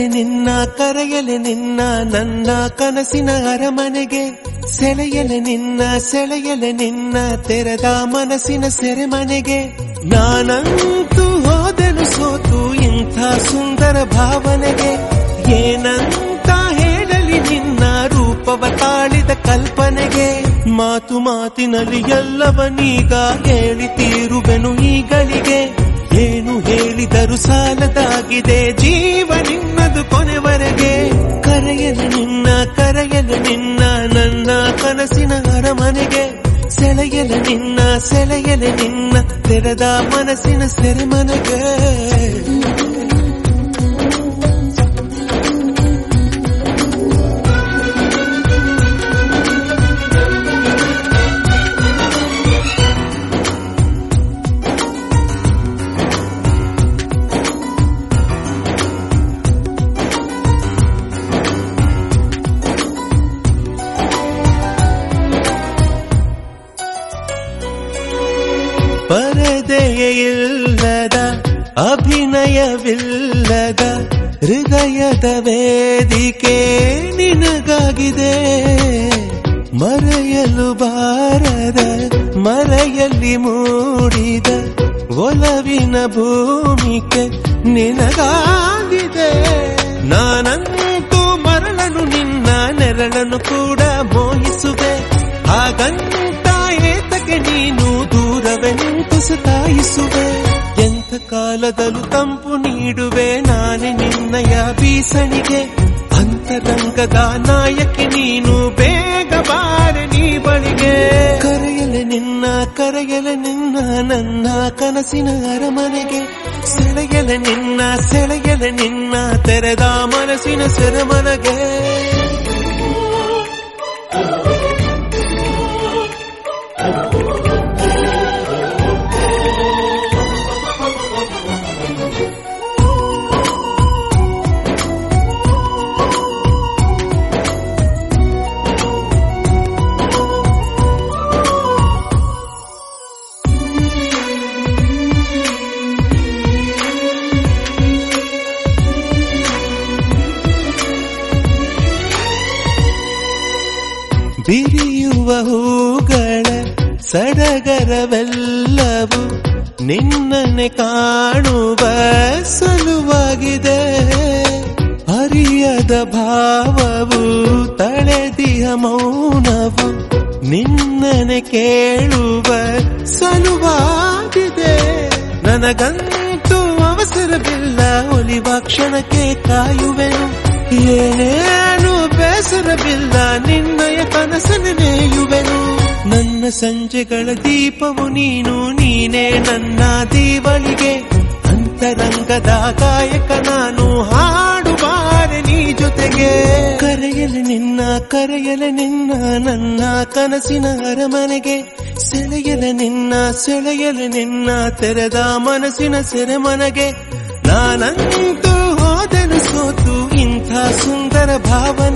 ಕರೆಯಲೆ ನಿನ್ನ ಕರೆಯಲೆ ನಿನ್ನ ನನ್ನ ಕನಸಿನ ಅರಮನೆಗೆ ಸೆಳೆಯಲೆ ನಿನ್ನ ಸೆಳೆಯಲೆ ನಿನ್ನ ತೆರೆದ ಮನಸ್ಸಿನ ಸೆರೆಮನೆಗೆ ನಾನಂತೂ ಹೋದೆನು ಸೋತು ಇಂಥ ಸುಂದರ ಭಾವನೆಗೆ ಏನಂತ ಹೇಳಲಿ ನಿನ್ನ ರೂಪವ ತಾಳಿದ ಕಲ್ಪನೆಗೆ ಮಾತು ಮಾತಿನಲ್ಲಿ ಎಲ್ಲವನೀಗ ಹೇಳಿ ತೀರುವೆನು ಈಗಳಿಗೆ ಏನು ಹೇಳಿದರು ಸಾಲದಾಗಿದೆ ಜೀವ ನಿನ್ನದು ಕೊನೆವರೆಗೆ ಕರೆಯಲು ನಿನ್ನ ಕರೆಯಲು ನಿನ್ನ ನನ್ನ ಕನಸಿನ ಅರಮನೆಗೆ ಸೆಳೆಯಲು ನಿನ್ನ ಸೆಳೆಯಲು ನಿನ್ನ ತೆರೆದ ಮನಸ್ಸಿನ ಸೆರೆಮನೆಗೆ ಪರದೆಯಿಲ್ಲದ ಅಭಿನಯವಿಲ್ಲದ ಹೃದಯದ ವೇದಿಕೆ ನಿನಗಾಗಿದೆ ಮರೆಯಲು ಬಾರದ ಮರೆಯಲ್ಲಿ ಮೂಡಿದ ಒಲವಿನ ಭೂಮಿಕೆ ನಿನಗಾಗಿದೆ ನಾನಂತೂ ಮರಳನು ನಿನ್ನ ನೆರಳನ್ನು ಕೂಡ ಮೋಹಿಸುವೆ ಹಾಗಂತ ಏತಕ್ಕೆ ನೀನು ದೂರವೇ ನಿಂತು ಸತಾಯಿಸುವೆ ಎಂಥ ಕಾಲದಲ್ಲೂ ತಂಪು ನೀಡುವೆ ನಾನೇ ನಿನ್ನಯ ಬೀಸಣಿಗೆ ಅಂತರಂಗದ ನಾಯಕಿ ನೀನು ಬೇಗ ಬಾರೆ ನೀ ಬಳಿಗೆ ಕರೆಯಲೆ ನಿನ್ನ ಕರೆಯಲೆ ನಿನ್ನ ನನ್ನ ಕನಸಿನ ಅರಮನೆಗೆ ಸೆಳೆಯಲೆ ನಿನ್ನ ಸೆಳೆಯಲೆ ನಿನ್ನ ತೆರೆದ ಮನಸ್ಸಿನ ಸೆರೆಮನೆಗೆ ಬಿರಿಯುವ ಹೂಗಳ ಸಡಗರವೆಲ್ಲವೂ ನಿನ್ನನೆ ಕಾಣುವ ಸಲುವಾಗಿದೆ ಅರಿಯದ ಭಾವವು ತಳೆದಿಯ ಮೌನವು ನಿನ್ನನೆ ಕೇಳುವ ಸಲುವಾಗಿದೆ ನನಗಂತೂ ಅವಸರವಿಲ್ಲ ಒಲಿವ ಕ್ಷಣಕ್ಕೆ ಕಾಯುವೆನು ಏನೇನು ಬೇಸರವಿಲ್ಲ ನಿನ್ನಯ ಕನಸನ್ನು ನೇಯುವೆನು ನನ್ನ ಸಂಜೆಗಳ ದೀಪವು ನೀನು ನೀನೇ ನನ್ನ ದೀವಳಿಗೆ ಅಂತರಂಗದ ಗಾಯಕ ನಾನು ಹಾಡುವಾರೆ ನೀ ಜೊತೆಗೆ ಕರೆಯಲು ನಿನ್ನ ಕರೆಯಲು ನಿನ್ನ ನನ್ನ ಕನಸಿನ ಅರಮನೆಗೆ ಸೆಳೆಯಲು ನಿನ್ನ ಸೆಳೆಯಲು ನಿನ್ನ ತೆರೆದ ಮನಸ್ಸಿನ ಸೆರೆಮನೆಗೆ ನಾನಂತೂ ಹೋದೆನು ಸೋತು ಇಂಥ ಸುಂದರ ಭಾವನೆ